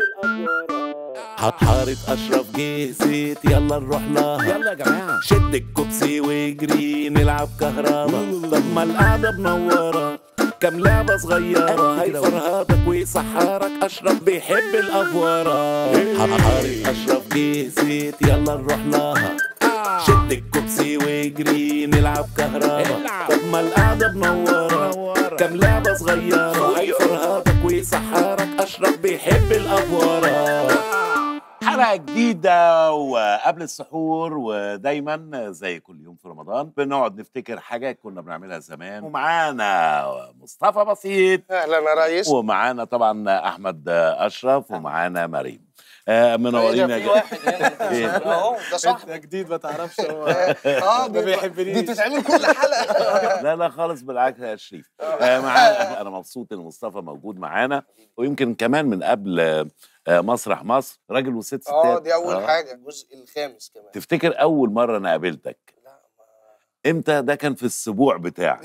حارة أشرف جيزت يلا نروح لها يلا يا جماعة شد الكوبسي واجري نلعب كهربا طب ما القعدة منورة كام لعبة صغيرة هيفرهدك ويسحرك أشرف بيحب الأفورة حارة أشرف جيزت يلا نروح لها شد الكوبسي واجري نلعب كهربا طب ما القعدة منورة كام لعبة صغيرة هيفرهدك ويسحرك أشرف بيحب الأفورة حلقة جديدة وقبل السحور ودايما زي كل يوم في رمضان بنقعد نفتكر حاجات كنا بنعملها زمان ومعانا مصطفى بسيط اهلا يا ريس ومعانا طبعا احمد اشرف ومعانا مريم آه، منورين يا في جماعة. واحد هنا إيه؟ اهو ده صاحبي انت جديد ما تعرفش هو اه ما دي بيحبنيش. دي بتتعمل كل حلقه لا لا خالص بالعكس يا شريف آه، معانا انا مبسوط ان مصطفى موجود معانا ويمكن كمان من قبل آه، آه، مسرح مصر راجل وست ستات اه دي اول آه. حاجه الجزء الخامس كمان تفتكر اول مره انا قابلتك امتى ده كان في السبوع بتاعك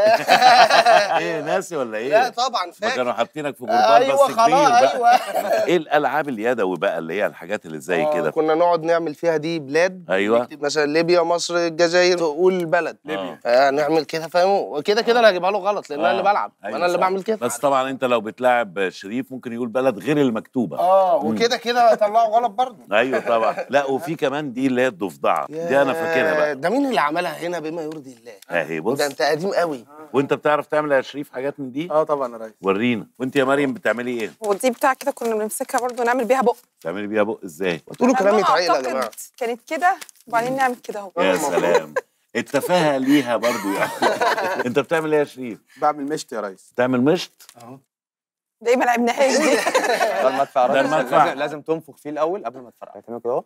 يا ايه ناسي ولا ايه لا طبعا ما فاكر كانوا حاطينك في جربان ايوه بس كبير خلاص بقى ايوه ايه الالعاب اليدوي بقى اللي هي الحاجات اللي زي آه، كده كنا نقعد نعمل فيها دي بلاد ايوه نكتب مثلا ليبيا مصر الجزائر تقول بلد ليبيا. آه نعمل كده فاهم وكده كده انا هجيبها له غلط لان انا آه، اللي بلعب أيوة انا اللي صح. بعمل كده بس طبعا انت لو بتلاعب شريف ممكن يقول بلد غير المكتوبه اه وكده كده طلعوا غلط برضه ايوه طبعا لا وفي كمان دي اللي هي الضفدعه دي انا فاكرها يا- بقى ده مين اللي عملها هنا بما يرضي الله اهي بص ده انت قديم قوي وانت بتعرف تعمل يا شريف حاجات من دي اه طبعا يا ريس ورينا وانت يا مريم بتعملي ايه ودي بتاع كده كنا بنمسكها برضو نعمل بيها بق بتعملي بيها بق ازاي تقولوا كلام أنا يتعقل يا أعتقد جماعه كانت كده وبعدين نعمل كده اهو يا سلام التفاهه ليها برضو يعني انت بتعمل ايه يا شريف بعمل مشط يا ريس بتعمل مشط دايما لعبناهاش دي ده المدفع ده ريس. المدفع. لازم, لازم تنفخ فيه الاول قبل ما تفرقع تعمل كده اهو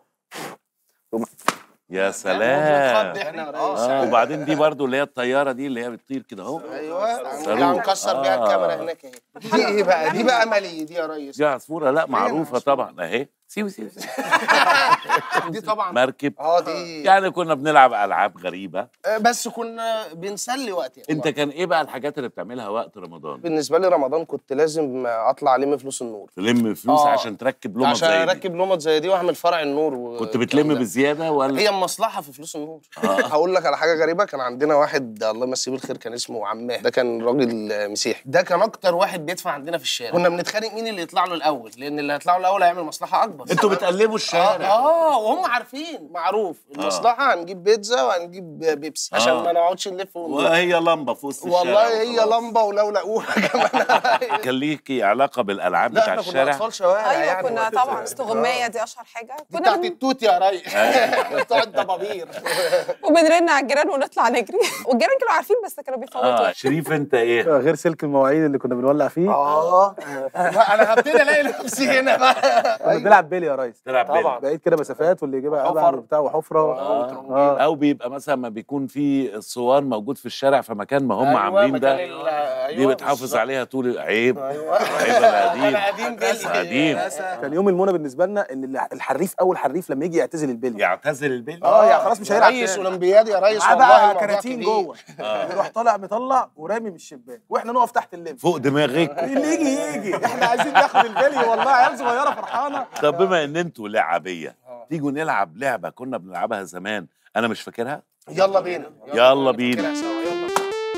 يا سلام بنتخض احنا اه اه وبعدين دي برضو اللي هي الطياره دي اللي هي بتطير كده اهو ايوه صاروخ. اللي هنكسر بيها آه. الكاميرا هناك اهي دي ايه بقى دي بقى مالي دي يا ريس دي عصفوره لا معروفه طبعا اهي سيو سيو سيو. دي طبعا مركب اه دي يعني كنا بنلعب العاب غريبه آه، بس كنا بنسلي وقت يعني انت كان ايه بقى الحاجات اللي بتعملها وقت رمضان بالنسبه لي رمضان كنت لازم اطلع الم فلوس النور تلم فلوس آه. عشان تركب لمط عشان زي دي اركب لمط زي دي واعمل فرع النور و... كنت بتلم ده. بزياده ولا هي مصلحه في فلوس النور آه. هقول لك على حاجه غريبه كان عندنا واحد الله يمسيه بالخير كان اسمه عماه ده كان راجل آه، مسيحي ده كان اكتر واحد بيدفع عندنا في الشارع كنا بنتخانق مين اللي يطلع له الاول لان اللي هيطلع له الاول هيعمل مصلحه اكبر انتوا بتقلبوا اه, الشارع آه وهم عارفين معروف المصلحه هنجيب بيتزا وهنجيب بيبسي عشان آه. ما نقعدش نلف ونروح. وهي لمبه في وسط الشارع والله هي وخلاص. لمبه ولو لقوها كمان كان ليكي علاقه بالالعاب لا بتاع احنا كنا الشارع اطفال شوارع ايوه يعني كنا طبعا استغمايه دي اشهر حاجه دي كنا بتاعت بن... التوت يا ريس بتوع الضبابير وبنرن على الجيران ونطلع نجري والجيران كانوا عارفين بس كانوا بيفوتوا اه شريف انت ايه غير سلك المواعيد اللي كنا بنولع فيه اه لا، انا هبتدي الاقي نفسي هنا بقى كنا بنلعب بيلي يا ريس تلعب طبعا. بيلي. بعيد كده مسافات واللي يجيبها حفر. ابعد وبتاع وحفره اه او بيبقى مثلا ما بيكون في الصوان موجود في الشارع فمكان ما هم أيوة، عاملين مكان ده ال- دي أيوة، بتحافظ بالظبط. عليها طول عيب ايوه عيب القديم انا قديم بيلي قديم كان يوم المنى بالنسبه لنا ان الحريف اول حريف لما يجي يعتزل البيلي يعتزل البيلي اه يعني خلاص مش هيلعب ريس تاني. اولمبياد يا ريس معاه والله بقى الموضوع كراتين كبير. جوه يروح طالع مطلع ورامي من الشباك واحنا نقف تحت اللم فوق دماغك اللي يجي يجي احنا عايزين ناخد البلي والله عيال صغيره فرحانه طب بما ان انتوا لعبيه تيجوا نلعب لعبه كنا بنلعبها زمان انا مش فاكرها يلا بينا يلا بينا. نفتكرها سوا، يلا.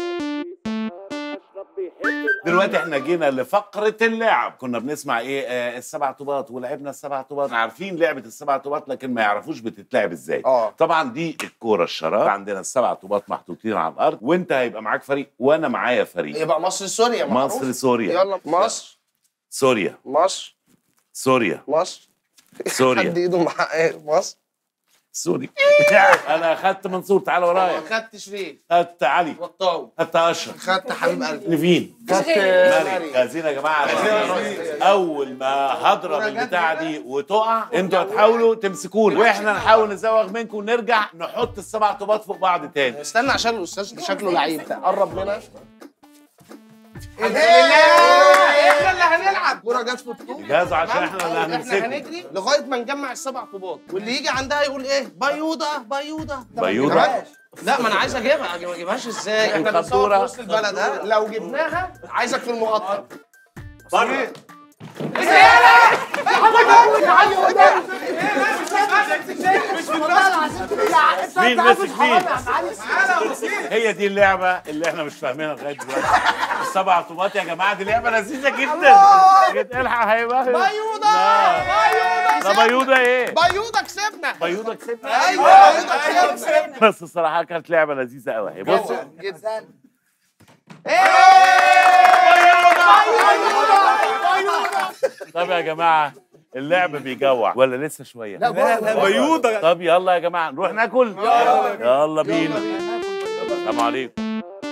دلوقتي احنا جينا لفقره اللعب كنا بنسمع ايه آه السبع طوبات ولعبنا السبع طوبات عارفين لعبه السبع طوبات لكن ما يعرفوش بتتلعب ازاي اه طبعا دي الكوره الشراب عندنا السبع طوبات محطوطين على الارض وانت هيبقى معاك فريق وانا معايا فريق يبقى مصر سوريا معروف. مصر سوريا يلا مصر سوريا مصر سوريا مصر حد سوريا ايده مع إيه؟ مصر سوري انا اخدت منصور تعال ورايا خدت شريف خدت علي والطاو خدت اشرف خدت حبيب قلبي نيفين خدت مريم جاهزين يا جماعه اول ما هضرب البتاعه دي وتقع انتوا هتحاولوا تمسكوني واحنا نحاول نزوغ منكم ونرجع نحط السبع طوبات فوق بعض تاني استنى عشان الاستاذ شكله لعيب قرب لنا احنا اللي هنلعب كرة جت في الطوب جاهزوا عشان احنا اللي احنا هنمسكه هنجري لغايه ما نجمع السبع طوبات واللي يجي عندها يقول ايه بيوضه بيوضه ده ما بيوضة؟ تجيبهاش. لا ما انا عايز اجيبها ما اجيبهاش ازاي احنا بنصور الخطورة. في وسط البلد ها لو جبناها عايزك في المقطم مين مسك مين؟ هي دي اللعبة اللي احنا مش فاهمينها لغاية دلوقتي السبع طوبات يا جماعة دي لعبة لذيذة جدا جد- الحق هيبقى بيوضة لا بيوضة ايه؟ بيوضة كسبنا بيوضة كسبنا ايوه بيوضة كسبنا بس الصراحة كانت لعبة لذيذة قوي هي بص جدا طب يا جماعة اللعب بيجوع ولا لسه شوية؟ لا بيوضة طب يلا يا جماعة نروح ناكل يلا بينا السلام عليكم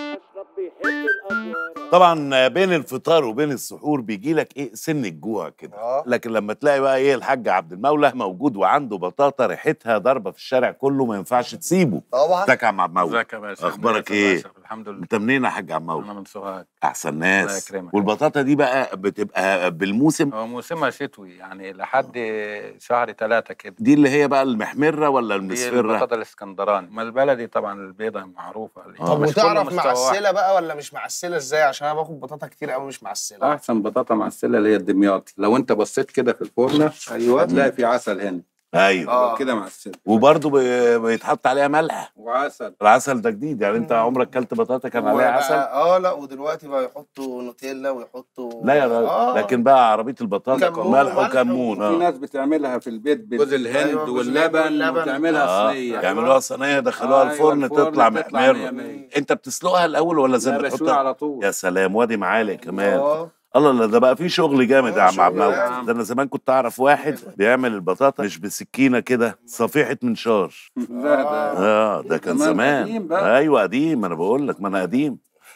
طبعا بين الفطار وبين السحور بيجي لك ايه سن الجوع كده لكن لما تلاقي بقى ايه الحاج عبد المولى موجود وعنده بطاطا ريحتها ضاربه في الشارع كله ما ينفعش تسيبه طبعا ازيك يا عم عبد المولى ازيك يا باشا اخبارك ازيك يا ايه باشا؟ الحمد لله انت منين يا حاج عبد انا المولى من سوهاج احسن الله ناس يكرمك. والبطاطا دي بقى بتبقى بالموسم هو موسمها شتوي يعني لحد شهر ثلاثة كده دي اللي هي بقى المحمره ولا دي المصفره البطاطا الاسكندراني ما البلدي طبعا البيضة معروفة آه. طب مش كله وتعرف مستوى واحد. معسلة بقى ولا مش معسلة ازاي عشان انا باخد بطاطا كتير قوي مش معسلة احسن بطاطا معسلة اللي هي الدمياطي لو انت بصيت كده في الفرن ايوه هتلاقي في عسل هنا ايوه آه. كده معسلة وبرضه بي- بيتحط عليها ملح وعسل العسل ده جديد يعني انت عمرك كلت بطاطا كان عليها وبقى- عسل اه لا ودلوقتي بقى يحطوا نوتيلا ويحطوا لا يا راجل آه. لكن بقى عربيه البطاطا كمون ملح وملح وكمون في اه ناس بتعملها في البيت بجوز الهند أيوة، جوز الهند واللبن واللبن. وتعملها اه صينية يعملوها صينيه يدخلوها أيوة، الفرن الفرن تطلع تطلع محمر مية مية. انت بتسلقها الاول ولا زي لا ما بشوي بتحطها على طول يا سلام وادي معالق كمان اه الله لا ده بقى في شغل جامد يا آه، عم عبد شغل المولى جامد. ده انا زمان كنت اعرف واحد بيعمل البطاطا مش بسكينه كده صفيحه منشار لا ده اه ده كان زمان زمان قديم بقى. ايوه قديم انا بقول لك ما انا قديم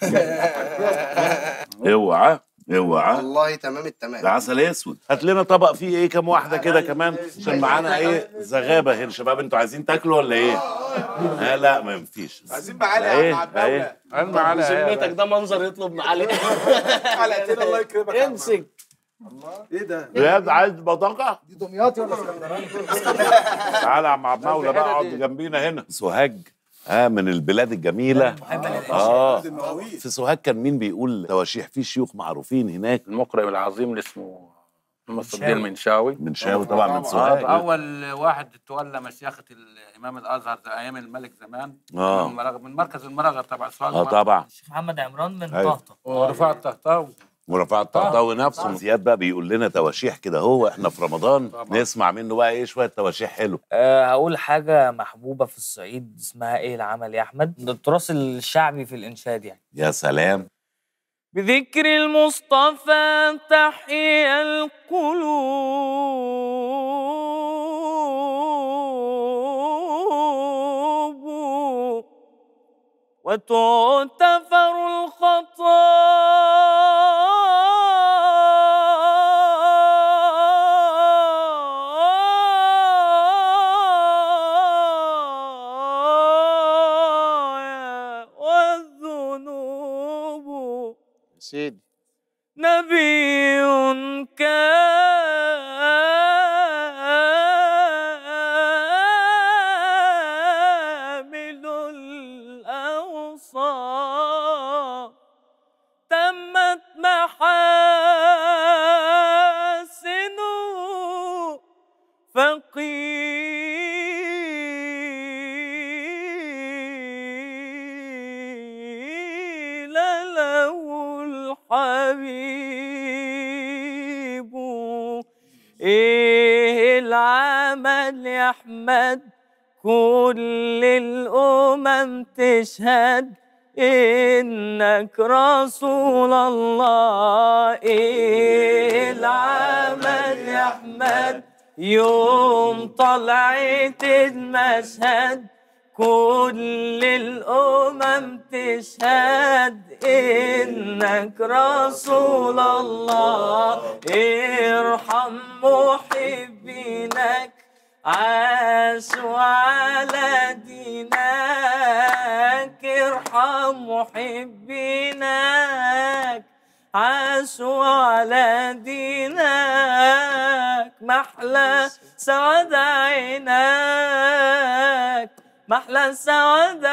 اوعى اوعى والله تمام ده التمام عسل اسود هات لنا طبق فيه ايه كام واحده كده كمان عشان معانا ايه زغابه هنا شباب انتوا عايزين تاكلوا ولا ايه؟ آه لا ما ينفيش عايزين معانا ايه ايه بذمتك ده منظر يطلب معالي حلقتين الله يكرمك امسك ايه ده؟ بجد عايز بطاقه؟ دي دمياط ولا اسكندراني؟ تعالى يا عم عبد المولى بقى اقعد جنبينا هنا سوهاج اه من البلاد الجميله اه في سوهاج كان مين بيقول تواشيح في شيوخ معروفين هناك المقرئ العظيم اللي اسمه محمد الدين المنشاوي من شاوي طبعا من آه، سوهاج اول واحد تولى مشيخه الامام الازهر زي ايام الملك زمان آه. من المراغ- من مركز المراغه تبع سوهاج اه طبعا الشيخ محمد عمران من أيوة. طهطا ورفاع الطهطاوي ورفاع الطهطاوي نفسه زياد بقى بيقول لنا تواشيح كده هو احنا في رمضان طبعا. نسمع منه بقى ايه شويه تواشيح حلو أه هقول حاجة محبوبة في الصعيد اسمها ايه العمل يا احمد ده التراث الشعبي في الانشاد يعني يا سلام بذكر المصطفى تحيا القلوب وتغتفر الخطايا والذنوب سيدي نبي كامل الأوصاف تمت محاسنه فقيل له الحبيب ايه العمل يا احمد كل الامم تشهد انك رسول الله ايه العمل يا احمد يوم طلعت المشهد كل الأمم تشهد إنك رسول الله ارحم محبينك عاشوا على دينك ارحم محبينك عاشوا على دينك محلى سواد عينك محلى سواد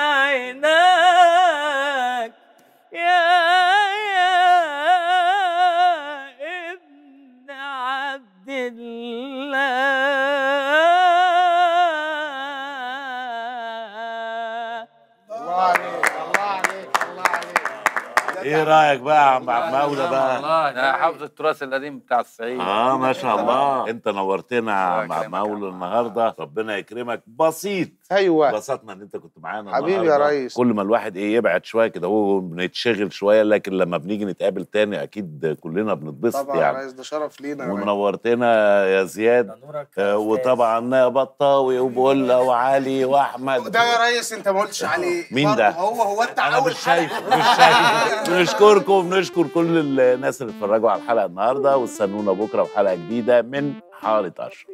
عينك يا يا ابن عبد الله ايه رايك بقى يا عم عبد مولى بقى والله انا حافظ التراث القديم بتاع الصعيد اه ما شاء الله انت نورتنا يا عم الله عبد يكرمك يا مولى عم. النهارده ربنا يكرمك بسيط ايوه انبسطنا ان انت كنت معانا حبيبي يا النهاردة. ريس. كل ما الواحد ايه يبعد شويه كده هو بنتشغل شويه لكن لما بنيجي نتقابل تاني اكيد كلنا بنتبسط طبعا يا يعني ريس ده شرف لينا يا ريس. ونورتنا يا زياد ده نورك آه، يا وطبعا بطاوي وبولا وعلي واحمد ده يا ريس انت ما قلتش عليه مين برضه ده؟ هو هو انت انا اول مش شايف مش شايف بنشكركم بنشكر كل الناس اللي اتفرجوا على الحلقه النهارده واستنونا بكره في حلقه جديده من حاره اشرف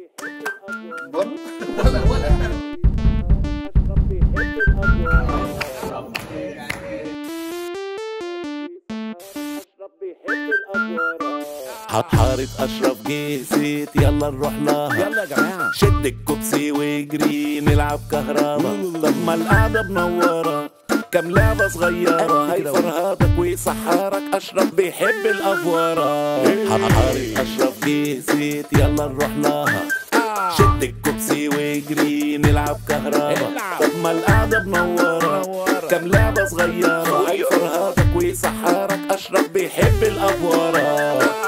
حارة أشرف جيزيت يلا نروح لها يلا يا جماعة شد الكوبسي واجري نلعب كهربا طب ما القعدة منورة كام لعبة صغيرة هيفرهدك ويسحرك أشرف بيحب الأفورة حارة أشرف جيزيت يلا نروح لها شد الكوبسي واجري نلعب كهربا طب ما القعدة منورة كام لعبة صغيرة هيفرهدك ويسحرك أشرف بيحب الأفورة